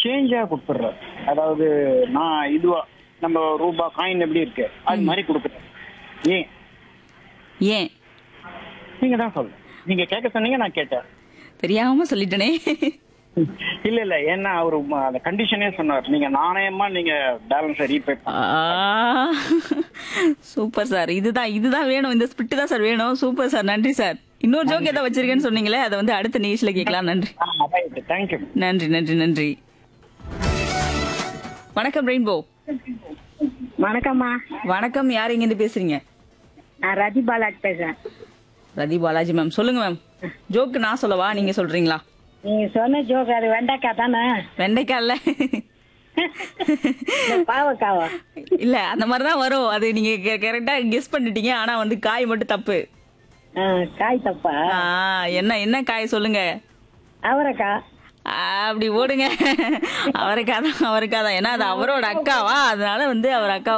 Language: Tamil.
சேஞ்சா கொடுத்துட்றாரு அதாவது நான் இதுவா நம்ம ரூபா காயின் எப்படி இருக்கு அது மாதிரி கொடுக்குறேன் ஏன் ஏன் நீங்க தான் சொல்லுங்க நீங்க கேட்க சொன்னீங்க நான் கேட்டேன் தெரியாம சொல்லிட்டனே இல்ல இல்ல ஏன்னா அவரு ம- அந்த கண்டிஷனே சொன்னார் நீங்க நாணயமா நீங்க பேலன்ஸை ரீபே சூப்பர் சார் இதுதான் இதுதான் வேணும் இந்த ஸ்பிட் தான் சார் வேணும் சூப்பர் சார் நன்றி சார் இன்னொரு ஜோக் ஏதாவது வச்சிருக்கேன்னு சொன்னீங்களே அதை வந்து அடுத்த நிகழ்ச்சியில கேட்கலாம் நன்றி ரைட் தேங்க்யூ நன்றி நன்றி நன்றி வணக்கம் ரெயின்போ வணக்கம்மா வணக்கம் யார் இருந்து பேசுறீங்க நான் ரதி பாலாஜ் பேசுறேன் ரதி பாலாஜி மேம் சொல்லுங்க மேம் ஜோக்கு நான் சொல்லவா நீங்க சொல்றீங்களா நீங்க சொன்ன ஜோக் அது வெண்டைக்காய் தானே வெண்டைக்காய் இல்ல இல்ல, பாவக்காவா இல்ல அந்த மாதிரி தான் வரும் அது நீங்க கரெக்டா கெஸ் பண்ணிட்டீங்க ஆனா வந்து காய் மட்டும் தப்பு ஆ, காய் தப்பா ஆ, என்ன என்ன காய் சொல்லுங்க அவரைக்காய் ஆ, அப்படி ஓடுங்க அவருக்காக தான் அவருக்காக தான் ஏன்னா அது அவரோட அக்காவா அதனால வந்து அவர் அக்கா